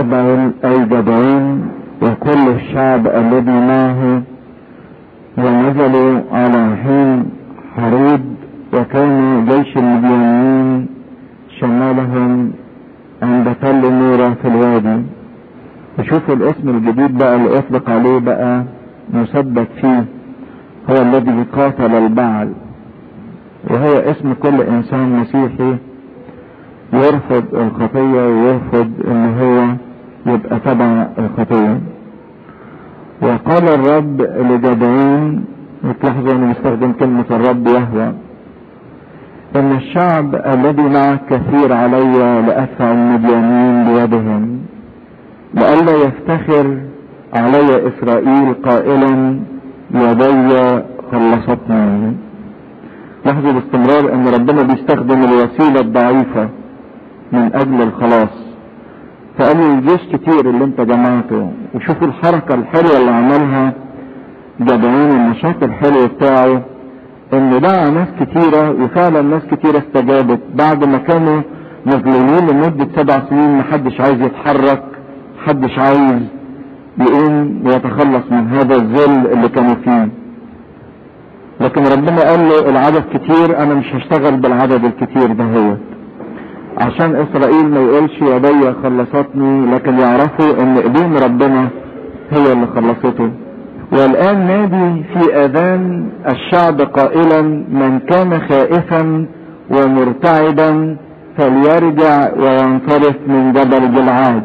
يربعل أي جدعون وكل الشعب الذي معه ونزلوا على حين حريب وكان جيش المديانيين شمالهم عند تل نورة في الوادي وشوفوا الاسم الجديد بقى اللي اطلق عليه بقى مثبت فيه هو الذي قاتل البعل وهو اسم كل انسان مسيحي يرفض الخطية ويرفض ان هو يبقى تبع الخطية وقال الرب لجدعون وتلاحظوا انه مستخدم كلمة الرب يهوى ان الشعب الذي معك كثير علي لادفع المديانين بيدهم لئلا يفتخر علي اسرائيل قائلا يدي خلصتني لاحظوا باستمرار ان ربنا بيستخدم الوسيلة الضعيفة من اجل الخلاص فقال لي الجيش كتير اللي انت جمعته وشوفوا الحركة الحلوة اللي عملها جدعون النشاط الحلو بتاعه ان دعا ناس كتيرة وفعلا ناس كتيرة استجابت بعد ما كانوا مظلومين لمدة سبع سنين محدش عايز يتحرك محدش عايز يقوم ويتخلص من هذا الذل اللي كانوا فيه لكن ربنا قال له العدد كتير انا مش هشتغل بالعدد الكتير ده هو عشان اسرائيل ما يقولش يدي خلصتني لكن يعرفوا ان ايدين ربنا هي اللي خلصته والان نادي في اذان الشعب قائلا من كان خائفا ومرتعدا فليرجع وينصرف من جبل جلعاد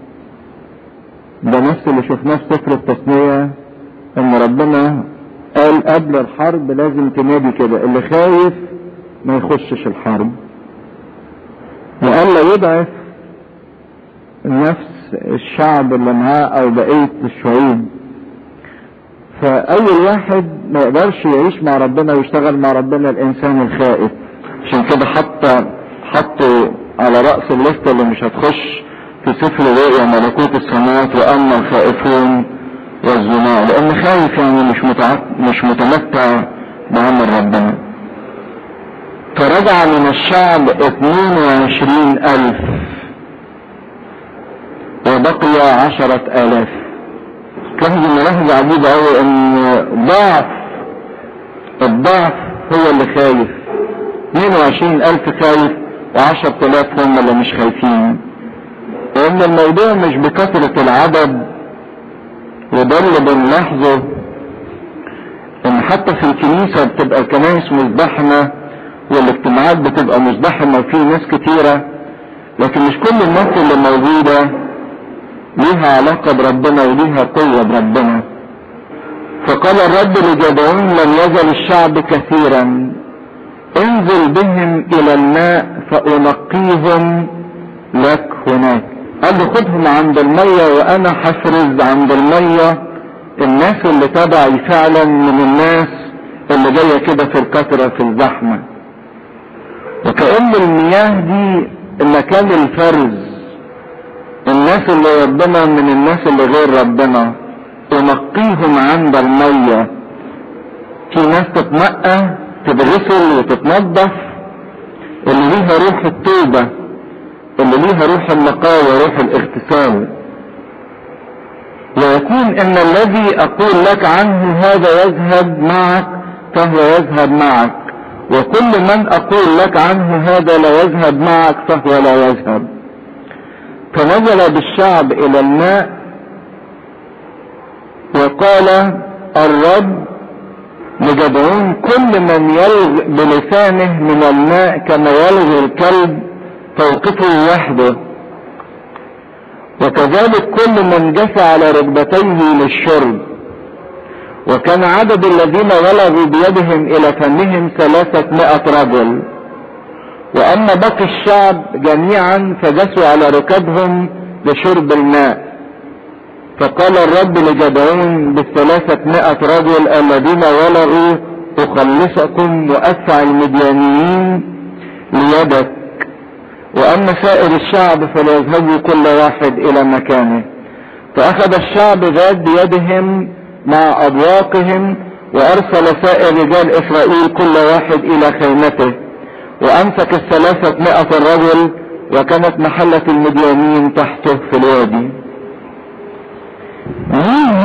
ده نفس اللي شفناه في سفر التثنية ان ربنا قال قبل الحرب لازم تنادي كده اللي خايف ما يخشش الحرب وقال لا يضعف نفس الشعب اللي معاه او بقية الشعوب فاول واحد ما يقدرش يعيش مع ربنا ويشتغل مع ربنا الانسان الخائف عشان كده حتى حطوا على رأس الليستة اللي مش هتخش في سفر رؤيا ملكوت السماوات واما الخائفون والزنا لان خايف يعني مش متع... مش متمتع بعمل ربنا فرجع من الشعب 22 الف وبقي عشرة الاف تلاحظ ان لحظة عجيبة اوي ان ضعف الضعف هو اللي خايف 22 الف خايف وعشرة الاف هم اللي مش خايفين لان الموضوع مش بكثرة العدد وده اللي بنلاحظه ان حتى في الكنيسة بتبقى الكنائس مزدحمة والاجتماعات بتبقى مزدحمة وفي ناس كتيرة لكن مش كل الناس اللي موجودة ليها علاقة بربنا وليها قوة بربنا فقال الرب لجدعون لم يزل الشعب كثيرا انزل بهم الى الماء فانقيهم لك هناك قال له خدهم عند المية وانا حفرز عند المية الناس اللي تبعي فعلا من الناس اللي جاية كده في الكثرة في الزحمة وكأن المياه دي مكان الفرز الناس اللي ربنا من الناس اللي غير ربنا تنقيهم عند المية في ناس تتنقى تتغسل وتتنظف اللي ليها روح التوبة اللي ليها روح النقاوة روح الاغتسال ويكون ان الذي اقول لك عنه هذا يذهب معك فهو يذهب معك وكل من اقول لك عنه هذا لا يذهب معك فهو لا يذهب فنزل بالشعب الى الماء وقال الرب لجدعون كل من يلغ بلسانه من الماء كما يلغي الكلب فوقفه وحده وكذلك كل من جثى على ركبتيه للشرب وكان عدد الذين ولغوا بيدهم الى فمهم ثلاثة رجل واما باقي الشعب جميعا فجسوا على ركبهم لشرب الماء فقال الرب لجدعون بالثلاثة رجل الذين ولغوا اخلصكم وادفع المديانيين ليدك واما سائر الشعب فليذهبوا كل واحد الى مكانه فاخذ الشعب ذات بيدهم مع اضواقهم وارسل سائر رجال اسرائيل كل واحد الى خيمته وامسك الثلاثة مئة رجل وكانت محلة المديانين تحته في الوادي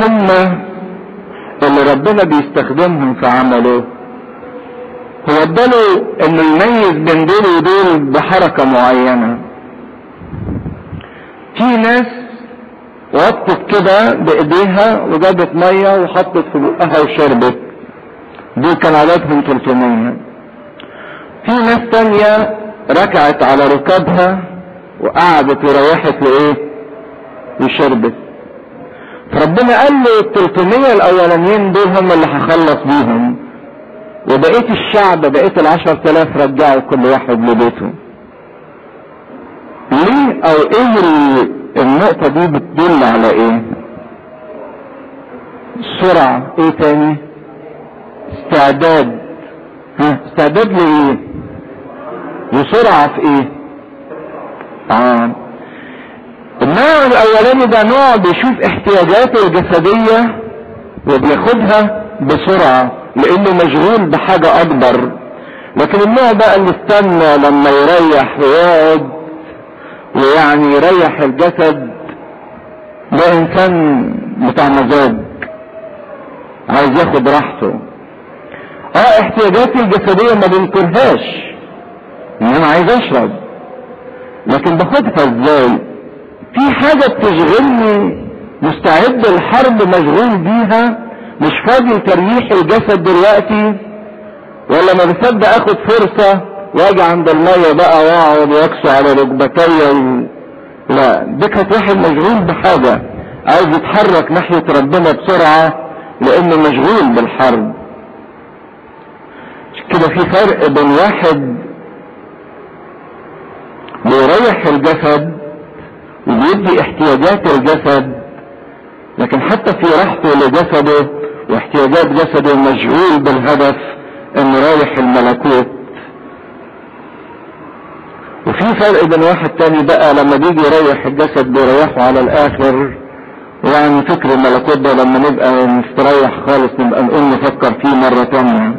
هم اللي ربنا بيستخدمهم في عمله هو اداله انه يميز بين دول ودول بحركة معينة في ناس وطت كده بايديها وجابت مية وحطت في بقها وشربت دول كان عددهم 300 في ناس تانية ركعت على ركابها وقعدت وريحت وايه وشربت فربنا قال له ال 300 الاولانيين دول هم اللي هخلص بيهم وبقيت الشعب بقيت ال 10000 رجعوا كل واحد لبيته ليه او ايه النقطة دي بتدل على ايه السرعة ايه تاني استعداد ها استعداد لايه وسرعة في ايه اه النوع الاولاني ده نوع بيشوف احتياجاته الجسدية وبياخدها بسرعة لانه مشغول بحاجة اكبر لكن النوع بقى اللي استنى لما يريح ويقعد ويعني يريح الجسد ده انسان بتاع مزاج عايز ياخد راحته اه احتياجاتي الجسدية ما بنكرهاش ان انا عايز اشرب لكن باخدها ازاي في حاجة بتشغلني مستعد الحرب مشغول بيها مش فاضي تريح الجسد دلوقتي ولا ما بصدق اخد فرصة واجي عند المية بقى واقعد واكسو على ركبتي و... لا ده كانت واحد مشغول بحاجة عايز يتحرك ناحية ربنا بسرعة لانه مشغول بالحرب كده في فرق بين واحد بيريح الجسد وبيدي احتياجات الجسد لكن حتى في راحته لجسده واحتياجات جسده مشغول بالهدف انه رايح الملكوت وفي فرق بين واحد تاني بقى لما بيجي يريح الجسد بيريحه على الاخر يعني فكر الملكوت ده لما نبقى نستريح خالص نبقى نقول نفكر فيه مرة تانية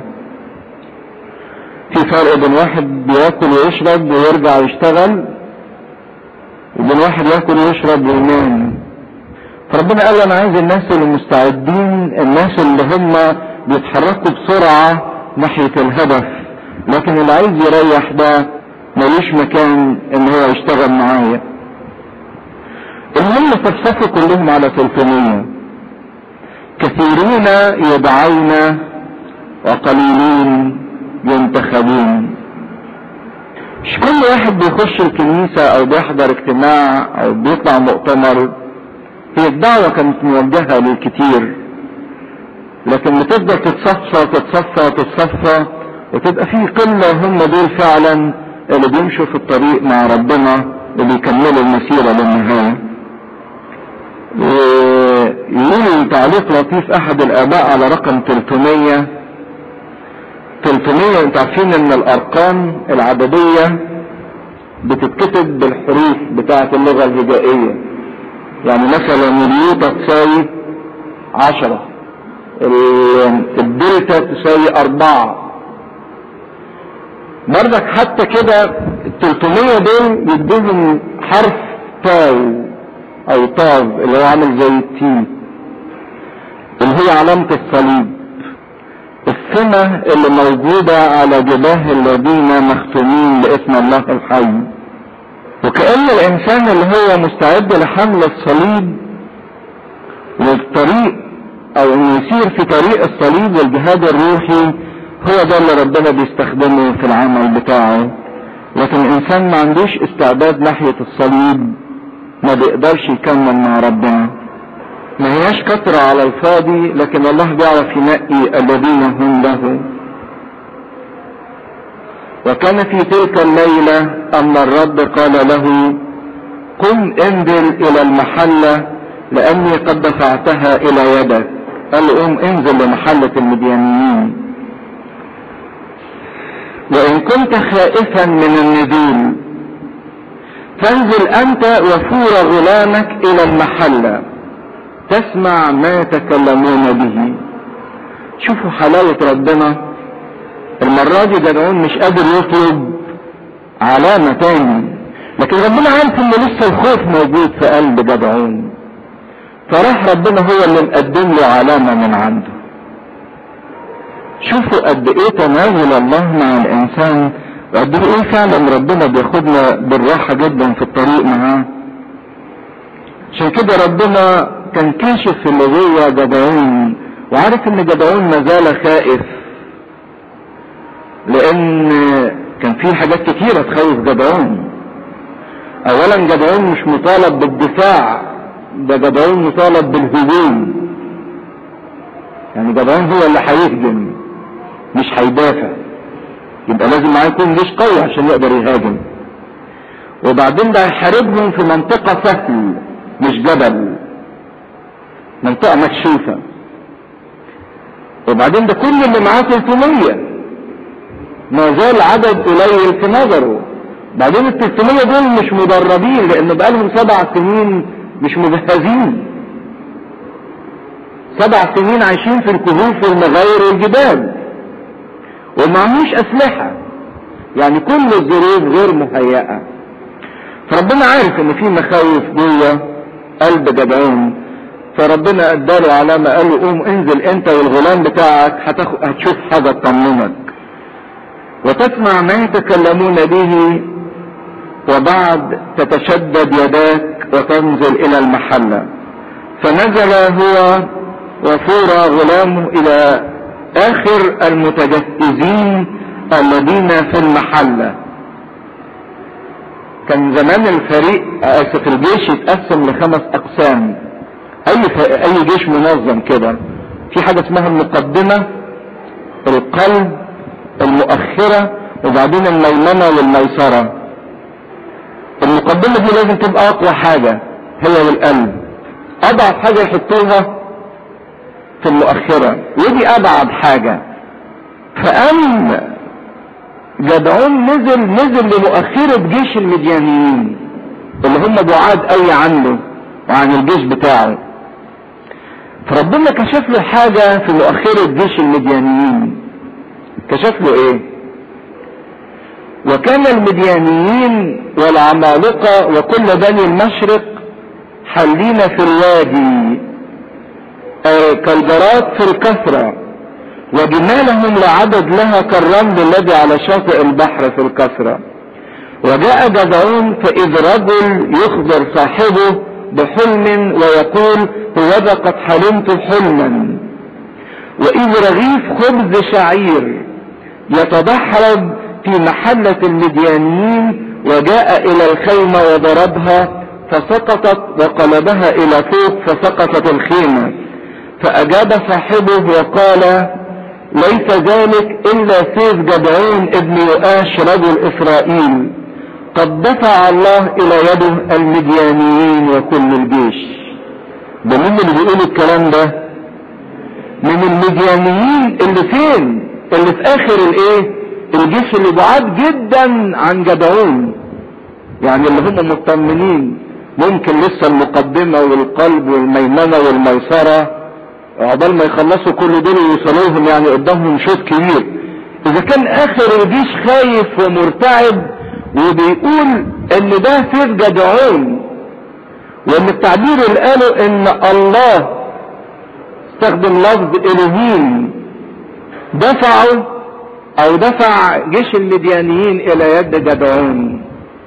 في فرق بين واحد بياكل ويشرب ويرجع يشتغل وبين واحد ياكل ويشرب وينام فربنا قال انا عايز الناس اللي مستعدين الناس اللي هم بيتحركوا بسرعة ناحية الهدف لكن اللي عايز يريح ده ملوش مكان ان هو يشتغل معايا المهم صفصفوا كلهم على 300 كثيرين يدعون وقليلين ينتخبون مش كل واحد بيخش الكنيسة او بيحضر اجتماع او بيطلع مؤتمر هي الدعوة كانت موجهة للكتير لكن بتفضل تتصفى وتتصفى وتتصفى وتبقى في قلة هم دول فعلا اللي بيمشوا في الطريق مع ربنا وبيكملوا المسيرة للنهاية يقول تعليق لطيف احد الاباء على رقم 300 300 انتوا عارفين ان الارقام العددية بتتكتب بالحروف بتاعة اللغة الهجائية يعني مثلا اليوتا تساوي عشرة الدلتا تساوي اربعة بردك حتى كده ال 300 دول يدوهم حرف تاو او طاز اللي هو عامل زي التي اللي هي علامة الصليب السمة اللي موجودة على جباه الذين مختومين باسم الله الحي وكأن الانسان اللي هو مستعد لحمل الصليب والطريق او انه يسير في طريق الصليب والجهاد الروحي هو ده اللي ربنا بيستخدمه في العمل بتاعه لكن الانسان ما عندوش استعداد ناحية الصليب ما بيقدرش يكمل مع ربنا ما هياش كترة على الفاضي لكن الله بيعرف ينقي الذين هم له وكان في تلك الليلة أن الرب قال له قم انزل إلى المحلة لأني قد دفعتها إلى يدك قال له قم انزل لمحلة المديانيين وإن كنت خائفا من النزول فانزل أنت وفور غلامك إلى المحلة تسمع ما يتكلمون به شوفوا حلاوة ربنا المرة دي جدعون مش قادر يطلب علامة تاني لكن ربنا عارف ان لسه الخوف موجود في قلب جدعون فراح ربنا هو اللي مقدم له علامة من عنده شوفوا قد ايه تنازل الله مع الانسان وقد ايه فعلا ربنا بياخدنا بالراحة جدا في الطريق معاه عشان كده ربنا كان كاشف في اللي جوه جدعون وعارف ان جدعون ما زال خائف لان كان في حاجات كتيرة تخوف جدعون اولا جدعون مش مطالب بالدفاع ده جدعون مطالب بالهجوم يعني جدعون هو اللي هيهجم مش هيدافع يبقى لازم معاه يكون جيش قوي عشان يقدر يهاجم وبعدين ده هيحاربهم في منطقة سهل مش جبل منطقة مكشوفة وبعدين ده كل اللي معاه 300 ما زال عدد قليل في نظره بعدين ال 300 دول مش مدربين لان بقالهم سبع سنين مش مجهزين سبع سنين عايشين في الكهوف والمغاير والجبال ومعهوش اسلحة يعني كل الظروف غير مهيئة فربنا عارف ان في مخاوف جوه قلب جدعون فربنا اداله علامة قال له قوم انزل انت والغلام بتاعك هتاخ... هتشوف حاجة تطمنك وتسمع ما يتكلمون به وبعد تتشدد يداك وتنزل الى المحلة فنزل هو وفور غلامه الى اخر المتجهزين الذين في المحلة كان زمان الفريق اسف الجيش يتقسم لخمس اقسام اي ف... اي جيش منظم كده في حاجة اسمها المقدمة القلب المؤخرة وبعدين الميمنة والميسرة المقدمة دي لازم تبقى اقوى حاجة هي والقلب اضعف حاجة يحطوها في المؤخرة ودي ابعد حاجة فقام جدعون نزل نزل لمؤخرة جيش المديانيين اللي هم بعاد قوي عنه وعن الجيش بتاعه فربنا كشف له حاجة في مؤخرة جيش المديانيين كشف له ايه وكان المديانيين والعمالقة وكل بني المشرق حلين في الوادي آه كالجراد في الكثرة وجمالهم لعدد لها كالرمل الذي على شاطئ البحر في الكثرة وجاء جدعون فإذ رجل يخبر صاحبه بحلم ويقول هوذا قد حلمت حلما وإذ رغيف خبز شعير يتدحرج في محلة المديانيين وجاء إلى الخيمة وضربها فسقطت وقلبها إلى فوق فسقطت الخيمة فأجاب صاحبه وقال ليس ذلك إلا سيف جدعون ابن يؤاش رجل إسرائيل قد دفع الله إلى يده المديانيين وكل الجيش ده مين اللي بيقول الكلام ده من المديانيين اللي فين اللي في اخر الايه الجيش اللي بعاد جدا عن جدعون يعني اللي هم مطمنين ممكن لسه المقدمة والقلب والميمنة والميسرة عقبال ما يخلصوا كل دول ويوصلوهم يعني قدامهم شوط كبير اذا كان اخر الجيش خايف ومرتعب وبيقول ان ده سيف جدعون وان التعبير اللي قاله ان الله استخدم لفظ الهيم دفعوا او دفع جيش المديانيين الى يد جدعون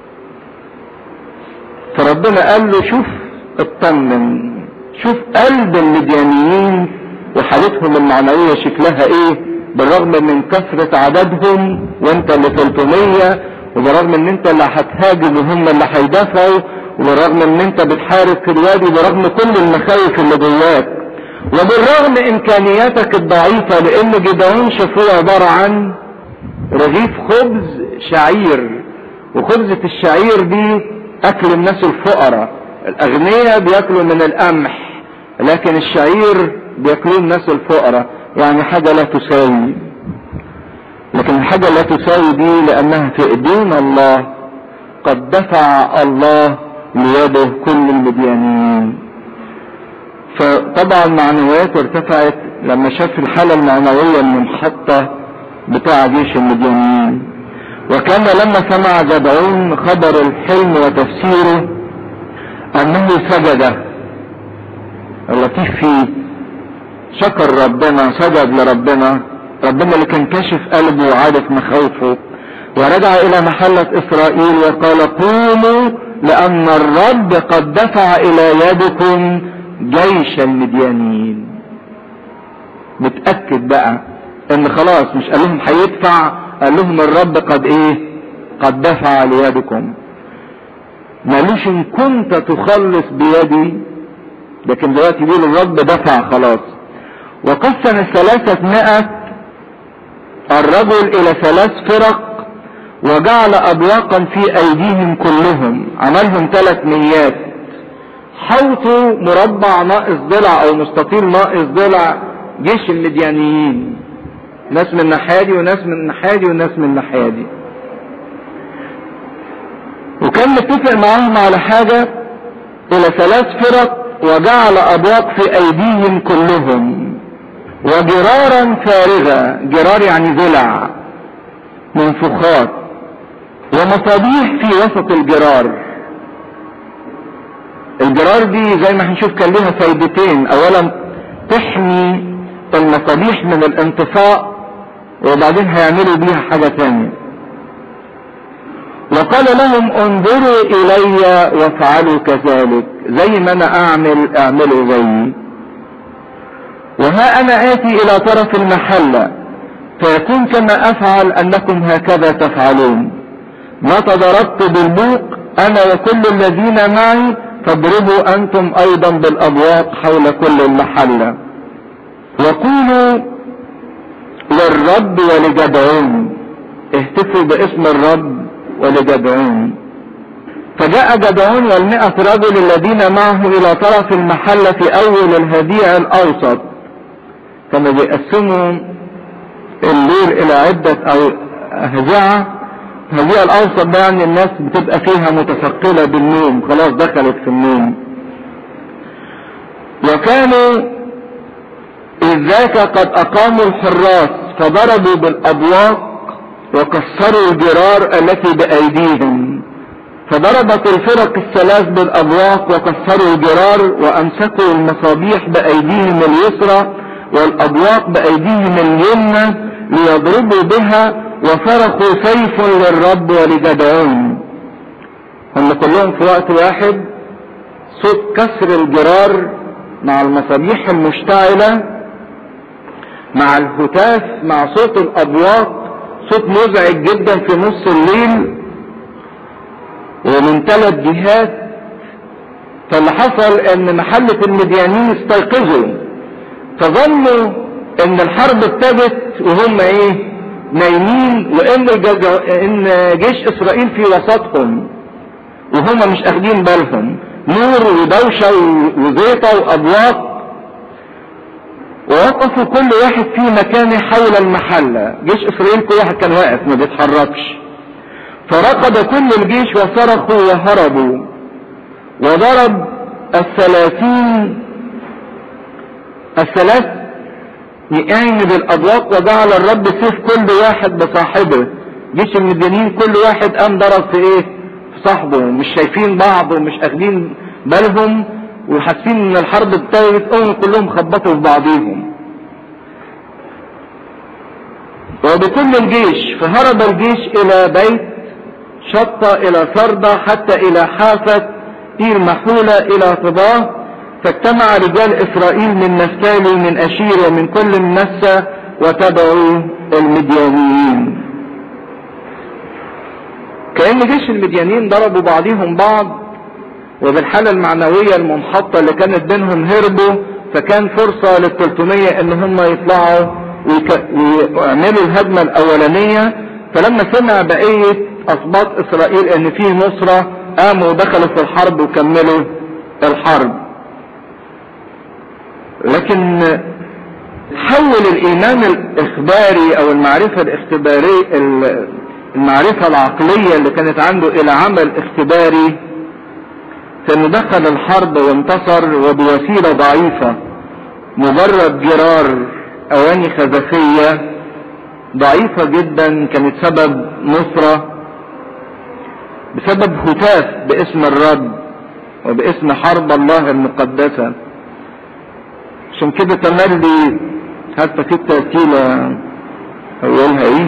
فربنا قال له شوف اطمن شوف قلب المديانيين وحالتهم المعنوية شكلها ايه بالرغم من كثرة عددهم وانت اللي 300 وبرغم ان انت اللي هتهاجم وهم اللي هيدافعوا وبالرغم ان انت بتحارب في الوادي برغم كل المخاوف اللي جواك وبالرغم امكانياتك الضعيفة لان جدعون شافوه عبارة عن رغيف خبز شعير وخبزة الشعير دي اكل الناس الفقراء الاغنياء بياكلوا من القمح لكن الشعير بياكلوه الناس الفقراء يعني حاجة لا تساوي لكن الحاجة لا تساوي دي لانها في ايدين الله قد دفع الله ليده كل المديانين فطبعا معنوياته ارتفعت لما شاف الحالة المعنوية المنحطة بتاع جيش المديانيين وكان لما سمع جدعون خبر الحلم وتفسيره انه سجد اللطيف فيه شكر ربنا سجد لربنا ربنا اللي كان كاشف قلبه وعارف مخاوفه ورجع الى محلة اسرائيل وقال قوموا لان الرب قد دفع الى يدكم جيش المديانيين متأكد بقى ان خلاص مش قال لهم هيدفع قال لهم الرب قد ايه قد دفع ليدكم مالوش ان كنت تخلص بيدي لكن دلوقتي بيقول الرب دفع خلاص وقسم الثلاثة مئة الرجل الى ثلاث فرق وجعل ابواقا في ايديهم كلهم عملهم ثلاث ميات حوطوا مربع ناقص ضلع او مستطيل ناقص ضلع جيش المديانيين ناس من الناحية دي وناس من الناحية دي وناس من الناحية دي وكان متفق معاهم على حاجة الى ثلاث فرق وجعل ابواق في ايديهم كلهم وجرارا فارغة جرار يعني ضلع منفوخات ومصابيح في وسط الجرار الجرار دي زي ما هنشوف كان لها فايدتين اولا تحمي المصابيح من الانطفاء وبعدين هيعملوا بيها حاجة تانية وقال لهم انظروا الي وافعلوا كذلك زي ما انا اعمل اعملوا زيي وها انا اتي الى طرف المحلة فيكون كما افعل انكم هكذا تفعلون متى ضربت بالبوق انا وكل الذين معي فاضربوا انتم ايضا بالابواق حول كل المحلة وقولوا للرب ولجدعون اهتفوا باسم الرب ولجدعون فجاء جدعون والمئة رجل الذين معه الى طرف المحلة في اول الهديع الاوسط كانوا بيقسموا الليل الى عدة او هزعة الهديع الاوسط ده يعني الناس بتبقى فيها متثقلة بالنوم خلاص دخلت في النوم وكانوا إذ ذاك قد أقاموا الحراس فضربوا بالأبواق وكسروا الجرار التي بأيديهم فضربت الفرق الثلاث بالأبواق وكسروا الجرار وأمسكوا المصابيح بأيديهم اليسرى والأبواق بأيديهم اليمنى ليضربوا بها وفرقوا سيف للرب ولجدعون هم كلهم في وقت واحد صوت كسر الجرار مع المصابيح المشتعله مع الهتاف مع صوت الابواق صوت مزعج جدا في نص الليل ومن ثلاث جهات فاللي حصل ان محلة المديانين استيقظوا فظنوا ان الحرب ابتدت وهم ايه نايمين وان الجز... ان جيش اسرائيل في وسطهم وهم مش اخدين بالهم نور ودوشة وزيطة وابواق ووقفوا كل واحد في مكانه حول المحلة جيش اسرائيل كل واحد كان واقف ما بيتحركش فركض كل الجيش وصرخوا وهربوا وضرب الثلاثين الثلاث مئين بالابواق وجعل الرب سيف كل واحد بصاحبه جيش المدينين كل واحد قام ضرب في ايه في صاحبه مش شايفين بعض ومش اخدين بالهم وحاسين ان الحرب ابتدت قوم كلهم خبطوا في بعضيهم وبكل الجيش فهرب الجيش الى بيت شط الى سردة حتى الى حافة اير محولة الى طباه فاجتمع رجال اسرائيل من نفتالي من اشير ومن كل منسى وتبعوا المديانيين كأن جيش المديانيين ضربوا بعضهم بعض وبالحالة المعنوية المنحطة اللي كانت بينهم هربوا فكان فرصة لل 300 ان هم يطلعوا ويعملوا الهجمة الاولانية فلما سمع بقية اسباط اسرائيل ان في نصرة قاموا ودخلوا في الحرب وكملوا الحرب لكن حول الايمان الاخباري او المعرفة الاختبارية المعرفة العقلية اللي كانت عنده الى عمل اختباري كان دخل الحرب وانتصر وبوسيلة ضعيفة مجرد جرار اواني خزفية ضعيفة جدا كانت سبب نصرة بسبب هتاف باسم الرب وباسم حرب الله المقدسة عشان كده تملي حتى في الترتيلة أولها إيه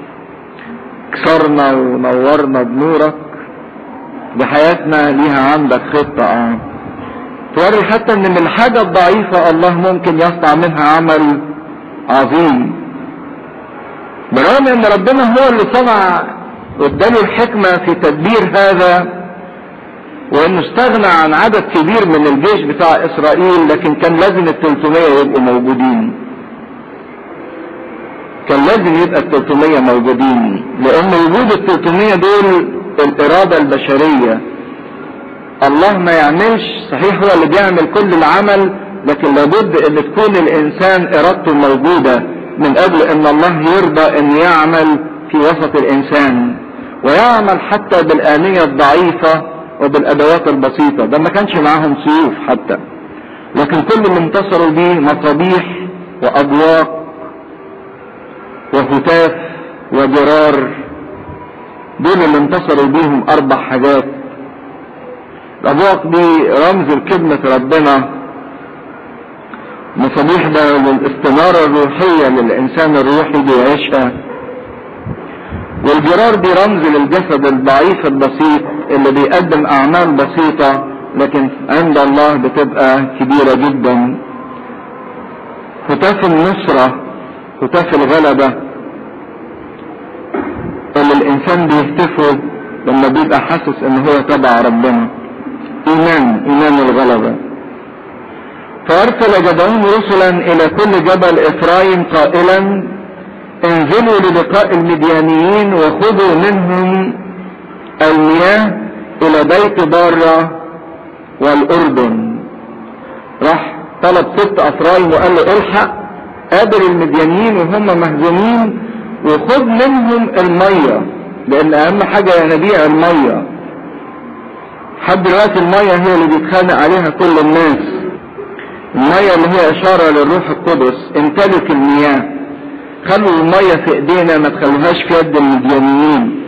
كسرنا ونورنا بنورك بحياتنا ليها عندك خطة اه توري حتى ان من الحاجة الضعيفة الله ممكن يصنع منها عمل عظيم برغم ان ربنا هو اللي صنع واداله الحكمة في تدبير هذا وانه استغنى عن عدد كبير من الجيش بتاع اسرائيل لكن كان لازم ال 300 يبقوا موجودين كان لازم يبقى ال 300 موجودين لان وجود ال 300 دول الاراده البشريه الله ما يعملش صحيح هو اللي بيعمل كل العمل لكن لابد ان تكون الانسان ارادته موجوده من اجل ان الله يرضى ان يعمل في وسط الانسان ويعمل حتى بالآنية الضعيفة وبالادوات البسيطة ده ما كانش معاهم سيوف حتى لكن كل اللي انتصروا بيه مصابيح واضواء وهتاف وجرار دول اللي انتصروا بيهم اربع حاجات الابواق دي رمز لكلمة ربنا مصابيح ده للاستنارة الروحية للانسان الروحي بيعيشها والجرار دي رمز للجسد الضعيف البسيط اللي بيقدم اعمال بسيطة لكن عند الله بتبقى كبيرة جدا هتاف النصرة هتاف الغلبة اللي الانسان بيهتفه لما بيبقى حاسس ان هو تبع ربنا ايمان ايمان الغلبة فارسل جدعون رسلا الى كل جبل افرايم قائلا انزلوا للقاء المديانيين وخذوا منهم المياه الى بيت بارة والاردن راح طلب ست افرايم وقال له الحق قابل المديانيين وهم مهزومين وخذ منهم المية لان اهم حاجة ينابيع المية لحد دلوقتي المية هي اللي بيتخانق عليها كل الناس المية اللي هي اشارة للروح القدس امتلك المياه خلوا المية في ايدينا ما تخلوهاش في يد المديانيين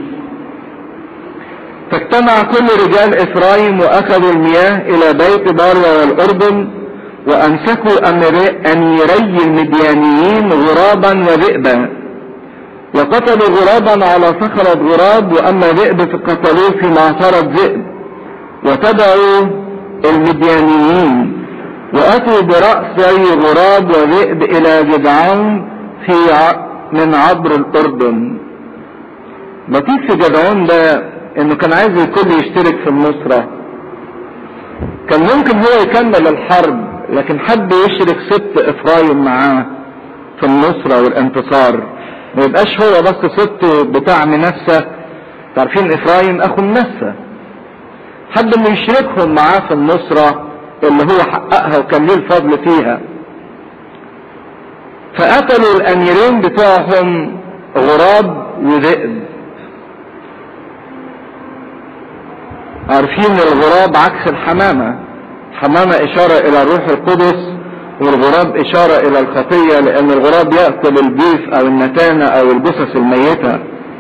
فاجتمع كل رجال افرايم واخذوا المياه الى بيت باريا والاردن وامسكوا اميري المديانيين غرابا وذئبا وقتلوا غرابا على صخرة غراب واما ذئب فقتلوه في معصرة ذئب وتبعوا المديانيين واتوا برأسي غراب وذئب الى جدعون في ع... من عبر الاردن لطيف في جدعون ده انه كان عايز الكل يشترك في النصرة كان ممكن هو يكمل الحرب لكن حب يشرك ست افرايم معاه في النصرة والانتصار ما يبقاش هو بس ست بتاع منسى عارفين افرايم اخو منسى حب انه يشركهم معاه في النصرة اللي هو حققها وكان ليه الفضل فيها فقتلوا الاميرين بتوعهم غراب وذئب عارفين الغراب عكس الحمامة الحمامة اشارة الى الروح القدس والغراب اشارة الى الخطية لان الغراب يأكل الجيف او النتانة او الجثث الميتة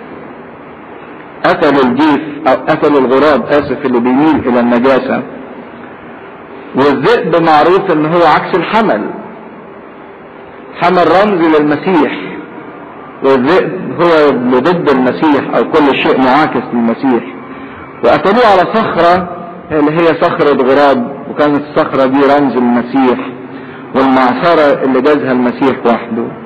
قتلوا الجيف او قتلوا الغراب اسف اللي بيميل الى النجاسة والذئب معروف ان هو عكس الحمل حمل رمز للمسيح والذئب هو ضد المسيح او كل شيء معاكس للمسيح وقتلوه على صخرة اللي هي صخرة غراب وكانت الصخرة دي رمز المسيح والمعصرة اللي جازها المسيح وحده